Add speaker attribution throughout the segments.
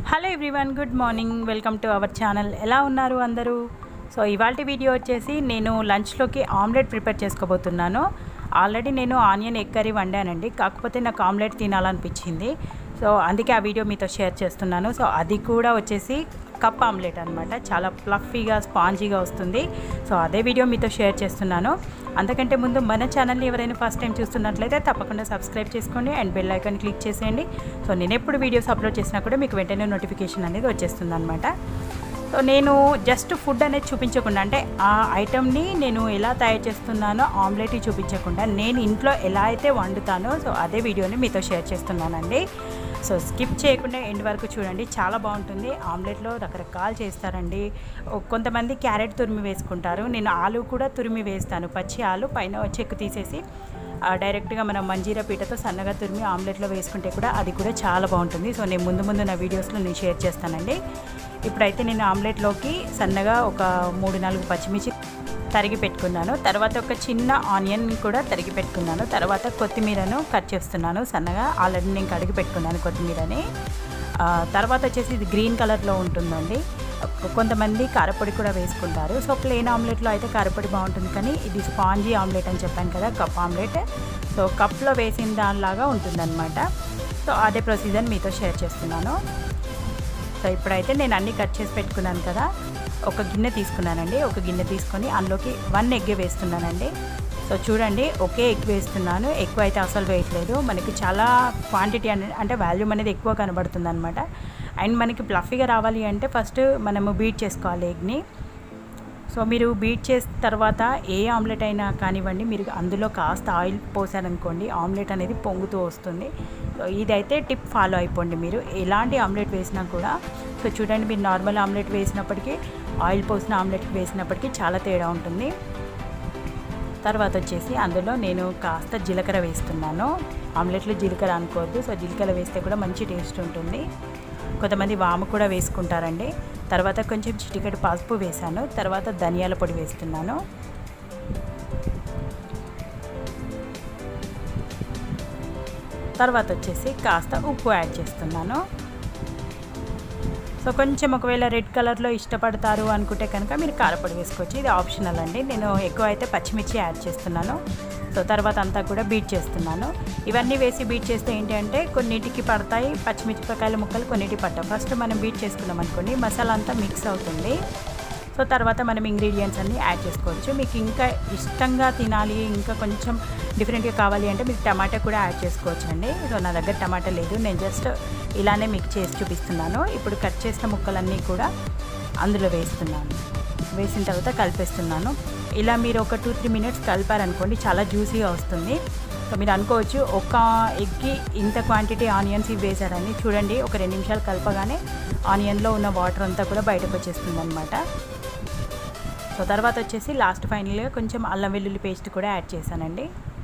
Speaker 1: hello everyone good morning welcome to our channel ఎలా ఉన్నారు అందరూ సో ఇవాళ వీడియో వచ్చేసి నేను లంచ్లోకి ఆమ్లెట్ ప్రిపేర్ చేసుకోబోతున్నాను ఆల్రెడీ నేను ఆనియన్ ఎగ్ కర్రీ వండానండి కాకపోతే నాకు ఆమ్లెట్ తినాలనిపించింది సో అందుకే ఆ వీడియో మీతో షేర్ చేస్తున్నాను సో అది కూడా వచ్చేసి కప్ ఆమ్లెట్ అనమాట చాలా ప్లఫీగా స్పాంజీగా వస్తుంది సో అదే వీడియో మీతో షేర్ చేస్తున్నాను అంతకంటే ముందు మన ఛానల్ని ఎవరైనా ఫస్ట్ టైం చూస్తున్నట్లయితే తప్పకుండా సబ్స్క్రైబ్ చేసుకోండి అండ్ బెల్ ఐకాన్ క్లిక్ చేసేయండి సో నేను ఎప్పుడు వీడియోస్ అప్లోడ్ చేసినా కూడా మీకు వెంటనే నోటిఫికేషన్ అనేది వచ్చేస్తుంది అనమాట సో నేను జస్ట్ ఫుడ్ అనేది చూపించకుండా అంటే ఆ ఐటమ్ని నేను ఎలా తయారు చేస్తున్నానో ఆమ్లెట్ చూపించకుండా నేను ఇంట్లో ఎలా అయితే వండుతానో సో అదే వీడియోని మీతో షేర్ చేస్తున్నానండి సో స్కిప్ చేయకుండా ఎండ్ వరకు చూడండి చాలా బాగుంటుంది ఆమ్లెట్లో రకరకాలు చేస్తారండి ఓ- కొంతమంది క్యారెట్ తురిమి వేసుకుంటారు నేను ఆలు కూడా తురిమి వేస్తాను పచ్చి ఆలు పైన చెక్కు తీసేసి ఆ, డైరెక్ట్గా మనం మంజీరా పీటతో సన్నగా తురిమి ఆమ్లెట్లో వేసుకుంటే కూడా అది కూడా చాలా బాగుంటుంది సో నేను ముందు ముందు నా వీడియోస్లో నేను షేర్ చేస్తానండి ఇప్పుడైతే నేను ఆమ్లెట్లోకి సన్నగా ఒక మూడు నాలుగు పచ్చిమిర్చి తరిగి పెట్టుకున్నాను తర్వాత ఒక చిన్న ఆనియన్ కూడా తరిగి పెట్టుకున్నాను తర్వాత కొత్తిమీరను కట్ చేస్తున్నాను సన్నగా ఆల్రెడీ నేను కడిగి పెట్టుకున్నాను కొత్తిమీరని ఆ, తర్వాత వచ్చేసి ఇది గ్రీన్ కలర్లో ఉంటుందండి కొంతమంది కారపొడి కూడా వేసుకుంటారు సో ప్లెయిన్ ఆమ్లెట్లో అయితే కారపొడి బాగుంటుంది కానీ ఇది స్పాంజీ ఆమ్లెట్ అని చెప్పాను కదా కప్ ఆమ్లెట్ సో కప్లో వేసిన దానిలాగా ఉంటుందన్నమాట సో అదే ప్రొసీజర్ మీతో షేర్ చేస్తున్నాను సో ఇప్పుడైతే నేను అన్నీ కట్ చేసి పెట్టుకున్నాను కదా ఒక గిన్నె తీసుకున్నానండి ఒక గిన్నె తీసుకొని అందులోకి వన్ ఎగ్ వేస్తున్నానండి సో చూడండి ఒకే ఎగ్ వేస్తున్నాను ఎక్కువ అయితే అసలు వేయట్లేదు మనకి చాలా క్వాంటిటీ అనే అంటే వాల్యూమ్ అనేది ఎక్కువ కనబడుతుంది అనమాట అండ్ మనకి ప్లఫీగా రావాలి అంటే ఫస్ట్ మనము బీట్ చేసుకోవాలి ఎగ్ని సో మీరు బీట్ చేసిన తర్వాత ఏ ఆమ్లెట్ అయినా కానివ్వండి మీరు అందులో కాస్త ఆయిల్ పోసారనుకోండి ఆమ్లెట్ అనేది పొంగుతూ వస్తుంది సో ఇదైతే టిప్ ఫాలో అయిపోండి మీరు ఎలాంటి ఆమ్లెట్ వేసినా కూడా సో చూడండి మీరు నార్మల్ ఆమ్లెట్ వేసినప్పటికీ ఆయిల్ పోసిన ఆమ్లెట్కి వేసినప్పటికీ చాలా తేడా ఉంటుంది తర్వాత వచ్చేసి అందులో నేను కాస్త జీలకర్ర వేస్తున్నాను ఆమ్లెట్లో జీలకర్ర అనుకోవద్దు సో జీలకర్ర వేస్తే కూడా మంచి టేస్ట్ ఉంటుంది కొంతమంది వాము కూడా వేసుకుంటారండి తర్వాత కొంచెం చిటికెడు పసుపు వేసాను తర్వాత ధనియాల పొడి వేస్తున్నాను తర్వాత వచ్చేసి కాస్త ఉప్పు యాడ్ చేస్తున్నాను సో కొంచెం ఒకవేళ రెడ్ కలర్లో ఇష్టపడతారు అనుకుంటే కనుక మీరు కారపొడి వేసుకోవచ్చు ఇది ఆప్షనల్ అండి నేను ఎక్కువ అయితే పచ్చిమిర్చి యాడ్ చేస్తున్నాను సో తర్వాత అంతా కూడా బీట్ చేస్తున్నాను ఇవన్నీ వేసి బీట్ చేస్తే ఏంటి అంటే కొన్నిటికి పడతాయి పచ్చిమిరపకాయల ముక్కలు కొన్నిటికి పడతాయి ఫస్ట్ మనం బీట్ చేసుకున్నాం అనుకోండి మసాలా అంతా మిక్స్ అవుతుంది సో తర్వాత మనం ఇంగ్రీడియంట్స్ అన్నీ యాడ్ చేసుకోవచ్చు మీకు ఇంకా ఇష్టంగా తినాలి ఇంకా కొంచెం డిఫరెంట్గా కావాలి అంటే మీకు టమాటా కూడా యాడ్ చేసుకోవచ్చు అండి సో నా దగ్గర టమాటా లేదు నేను జస్ట్ ఇలానే మీకు చేసి చూపిస్తున్నాను ఇప్పుడు కట్ చేసిన ముక్కలన్నీ కూడా అందులో వేస్తున్నాను వేసిన తర్వాత కలిపేస్తున్నాను ఇలా మీరు ఒక టూ త్రీ మినిట్స్ కలిపారనుకోండి చాలా జ్యూసీగా వస్తుంది సో మీరు అనుకోవచ్చు ఒక ఎగ్కి ఇంత క్వాంటిటీ ఆనియన్స్ ఇవి వేశారని చూడండి ఒక రెండు నిమిషాలు కలపగానే ఆనియన్లో ఉన్న వాటర్ అంతా కూడా బయటకు వచ్చేస్తుంది అనమాట సో తర్వాత వచ్చేసి లాస్ట్ ఫైనల్గా కొంచెం అల్లం వెల్లుల్లి పేస్ట్ కూడా యాడ్ చేశానండి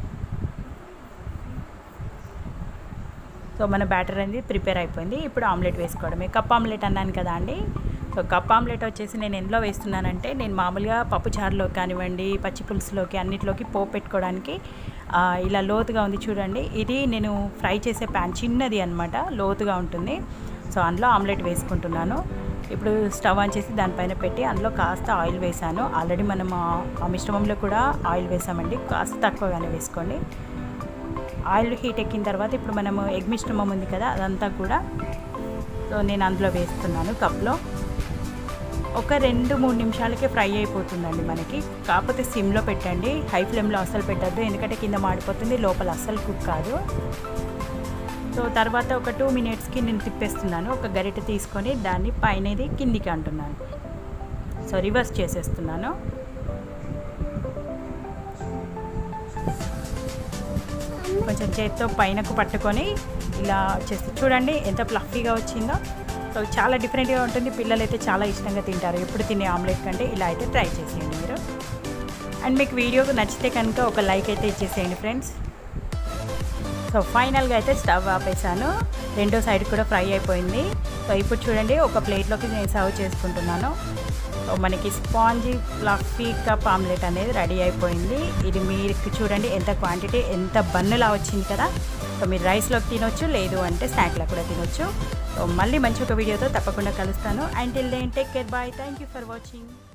Speaker 1: సో మన బ్యాటర్ అనేది ప్రిపేర్ అయిపోయింది ఇప్పుడు ఆమ్లెట్ వేసుకోవడమే కప్ ఆమ్లెట్ అన్నాను కదా అండి సో కప్ ఆమ్లెట్ వచ్చేసి నేను ఎందులో వేస్తున్నానంటే నేను మామూలుగా పప్పు చారులోకి కానివ్వండి పచ్చి పులుసులోకి అన్నిటిలోకి పోపు పెట్టుకోవడానికి ఆ, ఇలా లోతుగా ఉంది చూడండి ఇది నేను ఫ్రై చేసే ప్యాన్ చిన్నది అనమాట లోతుగా ఉంటుంది సో అందులో ఆమ్లెట్ వేసుకుంటున్నాను ఇప్పుడు స్టవ్ ఆన్ చేసి దానిపైన పెట్టి అందులో కాస్త ఆయిల్ వేసాను ఆల్రెడీ మనం ఆ- ఆ మిశ్రమంలో కూడా ఆయిల్ వేసామండి కాస్త తక్కువగానే వేసుకోండి ఆయిల్ హీట్ ఎక్కిన తర్వాత ఇప్పుడు మనము ఎగ్ మిశ్రమం ఉంది కదా అదంతా కూడా సో నేను అందులో వేస్తున్నాను కప్లో ఒక రెండు మూడు నిమిషాలకే ఫ్రై అయిపోతుందండి మనకి కాకపోతే సిమ్లో పెట్టండి హై ఫ్లేమ్లో అస్సలు పెట్టద్దు ఎందుకంటే కింద మాడిపోతుంది లోపల అస్సలు కుక్ కాదు సో తర్వాత ఒక టూ మినిట్స్కి నేను తిప్పేస్తున్నాను ఒక గరిటె తీసుకొని దాన్ని పైనది కిందికి అంటున్నాను సో రివర్స్ చేసేస్తున్నాను కొంచెం చేత్తో పైనకు పట్టుకొని ఇలా చేస్తే చూడండి ఎంత ఫ్లఫీగా వచ్చిందో సో చాలా డిఫరెంట్గా ఉంటుంది పిల్లలు అయితే చాలా ఇష్టంగా తింటారు ఎప్పుడు తినే ఆమ్లెట్ కంటే ఇలా అయితే ట్రై చేసేయండి మీరు అండ్ మీకు వీడియో నచ్చితే కనుక ఒక లైక్ అయితే ఇచ్చేసేయండి ఫ్రెండ్స్ సో ఫైనల్గా అయితే స్టవ్ ఆపేసాను రెండో సైడ్ కూడా ఫ్రై అయిపోయింది సో ఇప్పుడు చూడండి ఒక ప్లేట్లోకి నేను సర్వ్ చేసుకుంటున్నాను సో మనకి స్పాంజీ ఫ్లఫీ కప్ ఆమ్లెట్ అనేది రెడీ అయిపోయింది ఇది మీరు చూడండి ఎంత క్వాంటిటీ ఎంత బన్నులా వచ్చింది కదా సో మీరు రైస్లోకి తినొచ్చు లేదు అంటే స్నాక్లో కూడా తినొచ్చు సో మళ్ళీ మంచి ఒక వీడియోతో తప్పకుండా కలుస్తాను and till then take care bye thank you for watching